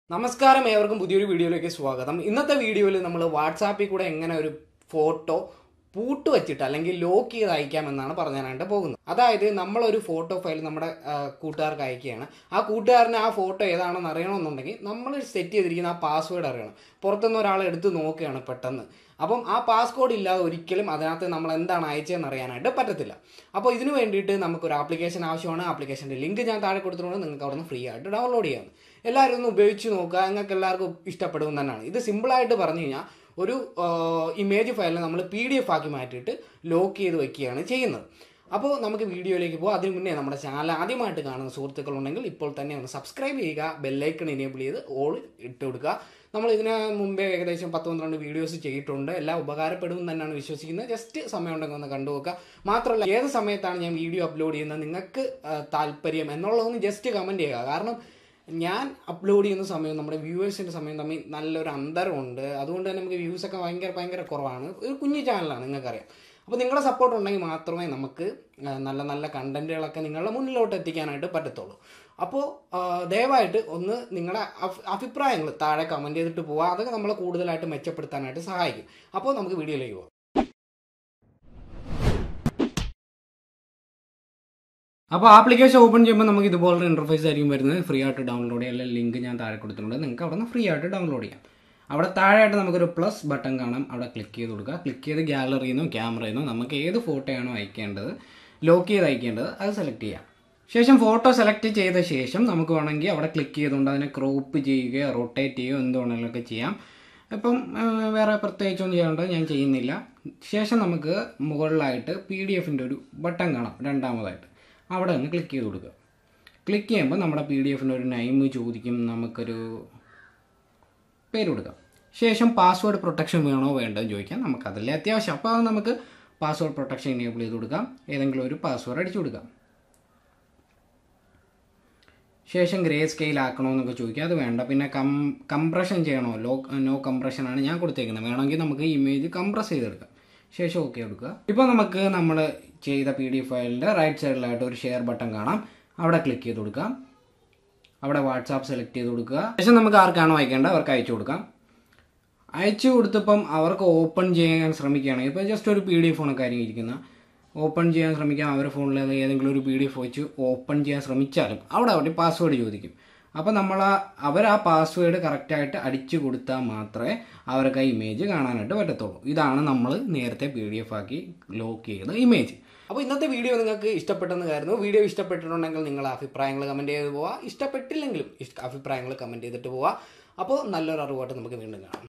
നമസ്കാരം ഏവർക്കും പുതിയൊരു വീഡിയോയിലേക്ക് സ്വാഗതം ഇന്നത്തെ വീഡിയോയിൽ നമ്മൾ വാട്സാപ്പിൽ കൂടെ എങ്ങനെ ഒരു ഫോട്ടോ പൂട്ട് വെച്ചിട്ട് അല്ലെങ്കിൽ ലോക്ക് ചെയ്ത് അയക്കാമെന്നാണ് പറഞ്ഞാനായിട്ട് പോകുന്നത് അതായത് നമ്മളൊരു ഫോട്ടോ ഫയൽ നമ്മുടെ ആ, കൂട്ടുകാർക്ക് അയക്കുകയാണ് ആ കൂട്ടുകാരന് ആ ഫോട്ടോ ഏതാണെന്ന് അറിയണമെന്നുണ്ടെങ്കിൽ നമ്മൾ സെറ്റ് ചെയ്തിരിക്കുന്ന ആ പാസ്വേഡ് അറിയണം പുറത്തുനിന്ന് ഒരാൾ എടുത്ത് നോക്കുകയാണ് പെട്ടെന്ന് അപ്പം ആ പാസ്കോഡ് ഇല്ലാതെ ഒരിക്കലും അതിനകത്ത് നമ്മൾ എന്താണ് അയച്ചതെന്ന് അറിയാനായിട്ട് പറ്റത്തില്ല അപ്പോൾ ഇതിന് വേണ്ടിയിട്ട് നമുക്കൊരു ആപ്ലിക്കേഷൻ ആവശ്യമാണ് ആപ്ലിക്കേഷൻ്റെ ലിങ്ക് ഞാൻ താഴെ കൊടുത്തിട്ടുണ്ട് നിങ്ങൾക്ക് അവിടെ നിന്ന് ഫ്രീ ആയിട്ട് ഡൗൺലോഡ് ചെയ്യാം എല്ലാവരും ഒന്ന് ഉപയോഗിച്ച് നോക്കുക നിങ്ങൾക്ക് എല്ലാവർക്കും ഇഷ്ടപ്പെടും തന്നെയാണ് ഇത് സിമ്പിളായിട്ട് പറഞ്ഞു കഴിഞ്ഞാൽ ഒരു ഇമേജ് ഫയലിനെ നമ്മൾ പി ഡി എഫ് ആക്കി മാറ്റിയിട്ട് ലോക്ക് ചെയ്ത് വെക്കുകയാണ് ചെയ്യുന്നത് അപ്പോൾ നമുക്ക് വീഡിയോയിലേക്ക് പോകാം അതിന് മുന്നേ നമ്മുടെ ചാനൽ ആദ്യമായിട്ട് കാണുന്ന സുഹൃത്തുക്കളുണ്ടെങ്കിൽ ഇപ്പോൾ തന്നെ ഒന്ന് സബ്സ്ക്രൈബ് ചെയ്യുക ബെല്ലൈക്കൺ എനേബിൾ ചെയ്ത് ഓൾ ഇട്ട് കൊടുക്കുക നമ്മൾ ഇതിന് മുമ്പേ ഏകദേശം പത്ത് പന്ത്രണ്ട് വീഡിയോസ് ചെയ്തിട്ടുണ്ട് എല്ലാം ഉപകാരപ്പെടും തന്നെയാണ് വിശ്വസിക്കുന്നത് ജസ്റ്റ് സമയം ഉണ്ടെങ്കിൽ ഒന്ന് കണ്ടു നോക്കുക മാത്രമല്ല ഏത് സമയത്താണ് ഞാൻ വീഡിയോ അപ്ലോഡ് ചെയ്യുന്നത് നിങ്ങൾക്ക് ആ, താല്പര്യം എന്നുള്ളതൊന്ന് ജസ്റ്റ് കമൻറ്റ് ചെയ്യുക കാരണം ഞാൻ അപ്ലോഡ് ചെയ്യുന്ന സമയം നമ്മുടെ വ്യൂവേഴ്സിൻ്റെ സമയം തമ്മിൽ നല്ലൊരു അന്തരമുണ്ട് അതുകൊണ്ട് തന്നെ നമുക്ക് വ്യൂസ് ഒക്കെ ഭയങ്കര ഭയങ്കര കുറവാണ് ഒരു കുഞ്ഞു ചാനലാണ് നിങ്ങൾക്കറിയാം അപ്പോൾ നിങ്ങളുടെ സപ്പോർട്ട് ഉണ്ടെങ്കിൽ മാത്രമേ നമുക്ക് ആ, നല്ല നല്ല കണ്ടന്റുകളൊക്കെ നിങ്ങളുടെ മുന്നിലോട്ട് എത്തിക്കാനായിട്ട് പറ്റത്തുള്ളൂ അപ്പോൾ ആ, ദയവായിട്ട് ഒന്ന് നിങ്ങളുടെ അഭി- അഭിപ്രായങ്ങൾ താഴെ കമൻറ്റ് ചെയ്തിട്ട് പോവുക അതൊക്കെ നമ്മളെ കൂടുതലായിട്ട് മെച്ചപ്പെടുത്താനായിട്ട് സഹായിക്കും അപ്പോൾ നമുക്ക് വീഡിയോയിലേക്ക് പോകാം അപ്പോൾ ആപ്ലിക്കേഷൻ ഓപ്പൺ ചെയ്യുമ്പോൾ നമുക്ക് ഇതുപോലൊരു ഇൻ്റർഫേസ് ആയിരിക്കും വരുന്നത് ഫ്രീ ആയിട്ട് ഡൗൺലോഡ് ചെയ്യാൻ ലിങ്ക് ഞാൻ താഴെ കൊടുത്തിട്ടുണ്ട് നിങ്ങൾക്ക് അവിടെ നിന്ന് ഫ്രീ ആയിട്ട് ഡൗൺലോഡ് ചെയ്യാം അവിടെ താഴെയായിട്ട് നമുക്കൊരു പ്ലസ് ബട്ടൺ കാണാം അവിടെ ക്ലിക്ക് ചെയ്ത് കൊടുക്കുക ക്ലിക്ക് ചെയ്ത് ഗാലറിയിൽ നിന്നോ ക്യാമറയിൽ നിന്നോ നമുക്ക് ഏത് ഫോട്ടോയാണോ അയക്കേണ്ടത് ലോക്ക് ചെയ്ത് അയക്കേണ്ടത് അത് സെലക്ട് ചെയ്യാം ശേഷം ഫോട്ടോ സെലക്ട് ചെയ്ത ശേഷം നമുക്ക് വേണമെങ്കിൽ അവിടെ ക്ലിക്ക് ചെയ്തുകൊണ്ട് അതിനെ ക്രോപ്പ് ചെയ്യുകയോ റൊട്ടേറ്റ് ചെയ്യുകയോ എന്ത് വേണമെങ്കിലൊക്കെ ചെയ്യാം ഇപ്പം ആ, വേറെ പ്രത്യേകിച്ചൊന്നും ചെയ്യേണ്ടത് ഞാൻ ചെയ്യുന്നില്ല ശേഷം നമുക്ക് മുകളിലായിട്ട് പി ഡി എഫിൻ്റെ ഒരു ബട്ടൺ കാണാം രണ്ടാമതായിട്ട് അവിടെ ഒന്ന് ക്ലിക്ക് ചെയ്ത് കൊടുക്കുക ക്ലിക്ക് ചെയ്യുമ്പോൾ നമ്മുടെ പി ഡി എഫിൻ്റെ ഒരു നൈം ചോദിക്കും നമുക്കൊരു പേര് കൊടുക്കാം ശേഷം പാസ്വേഡ് പ്രൊട്ടക്ഷൻ വേണോ വേണ്ടതെന്ന് ചോദിക്കാം നമുക്കതല്ലേ അത്യാവശ്യം അപ്പോൾ അത് നമുക്ക് പാസ്വേഡ് പ്രൊട്ടക്ഷൻ എനേബിൾ ചെയ്ത് കൊടുക്കാം ഏതെങ്കിലും ഒരു പാസ്വേഡ് അടിച്ചു കൊടുക്കാം ശേഷം ഗ്രേ സ്കെയിൽ ആക്കണമെന്നൊക്കെ ചോദിക്കുക അത് വേണ്ട പിന്നെ കം കംപ്രഷൻ ചെയ്യണോ ലോ നോ കംപ്രഷനാണ് ഞാൻ കൊടുത്തേക്കുന്നത് വേണമെങ്കിൽ നമുക്ക് ഇമേജ് കംപ്രസ് ചെയ്തെടുക്കാം ശേഷം ഓക്കെ കൊടുക്കുക ഇപ്പോൾ നമുക്ക് നമ്മൾ ചെയ്ത പി ഡി എഫ് ഫയലിൻ്റെ റൈറ്റ് സൈഡിലായിട്ട് ഒരു ഷെയർ ബട്ടൺ കാണാം അവിടെ ക്ലിക്ക് ചെയ്ത് കൊടുക്കാം അവിടെ വാട്സാപ്പ് സെലക്ട് ചെയ്ത് കൊടുക്കുക ശേഷം നമുക്ക് ആർക്കാണോ അയക്കേണ്ടത് അവർക്ക് അയച്ചു കൊടുക്കാം അയച്ചു കൊടുത്തപ്പം അവർക്ക് ഓപ്പൺ ചെയ്യാൻ ശ്രമിക്കുകയാണെങ്കിൽ ഇപ്പോൾ ജസ്റ്റ് ഒരു പി ഡി എഫ് ആണ് കാര്യം ഇരിക്കുന്ന ഓപ്പൺ ചെയ്യാൻ ശ്രമിക്കാം അവരുടെ ഫോണിൽ ഏതെങ്കിലും ഒരു പി ഡി എഫ് വെച്ച് ഓപ്പൺ ചെയ്യാൻ ശ്രമിച്ചാലും അവിടെ അവിടെ പാസ്വേഡ് ചോദിക്കും അപ്പോൾ നമ്മൾ ആ അവർ ആ പാസ്വേഡ് കറക്റ്റായിട്ട് അടിച്ചു കൊടുത്താൽ മാത്രമേ അവർക്ക് ആ ഇമേജ് കാണാനായിട്ട് പറ്റത്തുള്ളൂ ഇതാണ് നമ്മൾ നേരത്തെ പി ഡി എഫ് ആക്കി ലോക്ക് ചെയ്ത ഇമേജ് അപ്പോൾ ഇന്നത്തെ വീഡിയോ നിങ്ങൾക്ക് ഇഷ്ടപ്പെട്ടെന്ന് കരുതുന്നു വീഡിയോ ഇഷ്ടപ്പെട്ടിട്ടുണ്ടെങ്കിൽ നിങ്ങളുടെ അഭിപ്രായങ്ങൾ കമൻറ്റ് ചെയ്ത് പോവുക ഇഷ്ടപ്പെട്ടില്ലെങ്കിലും ഇഷ്ട- അഭിപ്രായങ്ങൾ കമൻറ്റ് ചെയ്തിട്ട് പോവുക അപ്പോൾ നല്ലൊരു അറിവായിട്ട് നമുക്ക് വീണ്ടും കാണാം